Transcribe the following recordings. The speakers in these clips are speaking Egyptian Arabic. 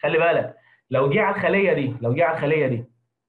خلي بالك لو جه على الخليه دي لو جه على الخليه دي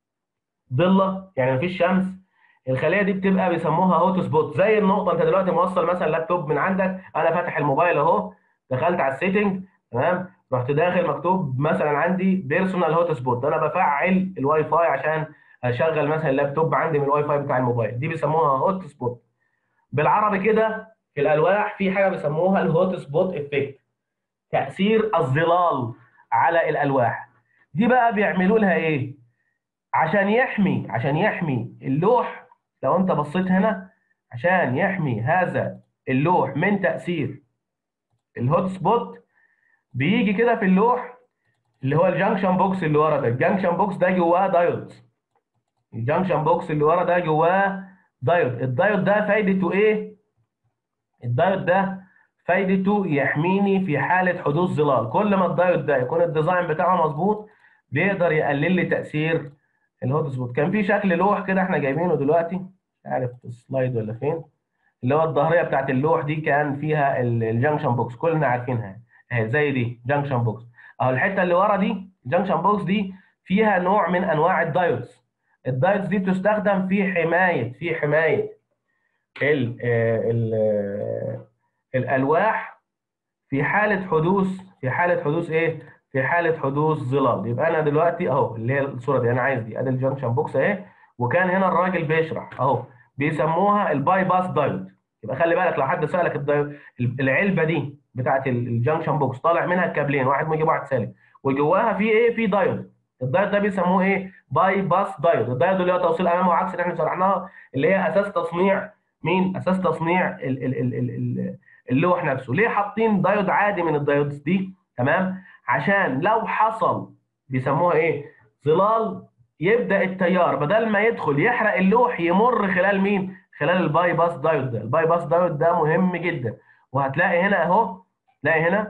ضله يعني مفيش شمس الخليه دي بتبقى بيسموها هوت سبوت زي النقطه انت دلوقتي موصل مثلا لابتوب من عندك انا فاتح الموبايل اهو دخلت على السيتنج تمام رحت داخل مكتوب مثلا عندي بيرسونال هوت سبوت انا بفعل الواي فاي عشان اشغل مثلا اللابتوب عندي من الواي فاي بتاع الموبايل دي بيسموها هوت سبوت بالعربي كده في الالواح في حاجه بيسموها الهوت سبوت افكت تاثير الظلال على الالواح دي بقى بيعملوا لها ايه عشان يحمي عشان يحمي اللوح لو انت بصيت هنا عشان يحمي هذا اللوح من تاثير الهوت سبوت بيجي كده في اللوح اللي هو الجنكشن بوكس اللي ورا ده الجنكشن بوكس ده جواه دايود الجنكشن بوكس اللي ورا ده جواه دايود الدايود ده فايدته ايه الدايود ده فايدته يحميني في حاله حدوث ظلال كل ما الدايود ده يكون الديزاين بتاعه مظبوط بيقدر يقلل لي تاثير الهوت سبوت كان في شكل لوح كده احنا جايبينه دلوقتي مش عارف السلايد ولا فين اللي هو الظهريه بتاعت اللوح دي كان فيها الجنكشن بوكس كلنا عارفينها اهي زي دي جنكشن بوكس اهو الحته اللي ورا دي الجنكشن بوكس دي فيها نوع من انواع الدايودز الدايودز دي بتستخدم في حمايه في حمايه ال ال الالواح في حاله حدوث في حاله حدوث ايه في حاله حدوث ظلال يبقى انا دلوقتي اهو اللي هي الصوره دي انا عايز دي ادي الجنكشن بوكس اهي وكان هنا الراجل بيشرح اهو بيسموها الباي باس دايود يبقى خلي بالك لو حد سالك الدايود العلبه دي بتاعت الجنكشن بوكس طالع منها الكابلين واحد موجب واحد سالب وجواها في ايه في دايود الدايود ده بيسموه ايه باي باس دايود الدايود اللي هو توصيل امامي وعكس اللي احنا شرحناها اللي هي اساس تصنيع مين اساس تصنيع ال ال ال ال اللوح نفسه ليه حاطين دايود عادي من الدايودز دي تمام عشان لو حصل بيسموها ايه ظلال يبدا التيار بدل ما يدخل يحرق اللوح يمر خلال مين خلال الباي باس دايود ده الباي باس دايود ده مهم جدا وهتلاقي هنا اهو تلاقي هنا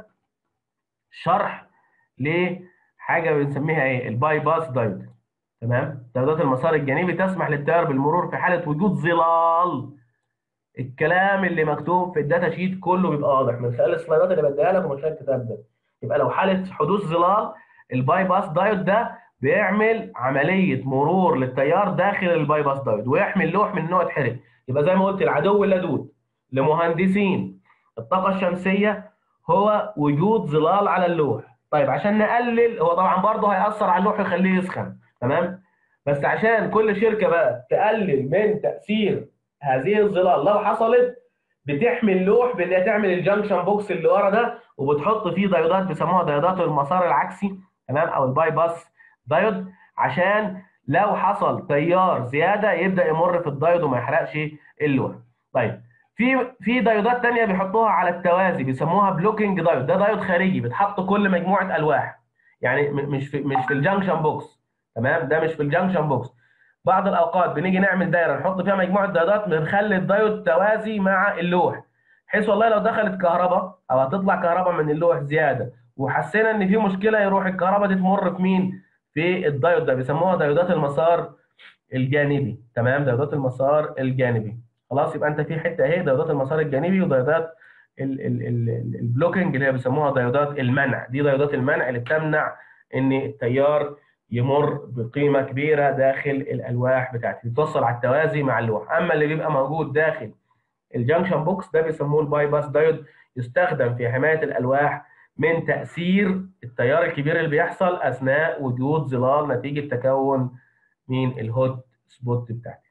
شرح لحاجه بنسميها ايه الباي باس دايود تمام دايودات المسار الجانبي تسمح للتيار بالمرور في حاله وجود ظلال الكلام اللي مكتوب في الداتا شيت كله بيبقى واضح من خلال السلايدات اللي بديها لك ومن خلال الكتاب ده يبقى لو حاله حدوث ظلال الباي باس دايود ده بيعمل عمليه مرور للتيار داخل الباي باس دايود ويحمي اللوح من ان هو يتحرق يبقى زي ما قلت العدو اللدود لمهندسين الطاقه الشمسيه هو وجود ظلال على اللوح طيب عشان نقلل هو طبعا برضه هيأثر على اللوح ويخليه يسخن تمام بس عشان كل شركه بقى تقلل من تأثير هذه الظلال لو حصلت بتحمي اللوح بان هي تعمل الجنكشن بوكس اللي ورا ده وبتحط فيه دايودات بيسموها دايودات المسار العكسي تمام او الباي باس دايود عشان لو حصل تيار زياده يبدا يمر في الدايود وما يحرقش اللوح طيب في في دايودات ثانيه بيحطوها على التوازي بيسموها بلوكينج دايود ده دايود خارجي بتحط كل مجموعه الواح يعني مش في مش في الجنكشن بوكس تمام ده مش في الجنكشن بوكس بعض الاوقات بنيجي نعمل دايره نحط فيها مجموعه دايودات بنخلي الدايود توازي مع اللوح بحيث والله لو دخلت كهرباء او هتطلع كهرباء من اللوح زياده وحسينا ان في مشكله يروح الكهرباء دي تمر في مين في الدايود ده بيسموها دايودات المسار الجانبي تمام دايودات المسار الجانبي خلاص يبقى انت في حته اهي دايودات المسار الجانبي ودايودات البلوكينج اللي هي بيسموها دايودات المنع دي دايودات المنع اللي بتمنع ان التيار يمر بقيمه كبيره داخل الالواح بتاعتي بتوصل على التوازي مع اللوح اما اللي بيبقى موجود داخل الجنكشن بوكس ده بيسموه الباي باس دايود يستخدم في حمايه الالواح من تاثير التيار الكبير اللي بيحصل اثناء وجود ظلال نتيجه تكون من الهوت سبوت بتاعتي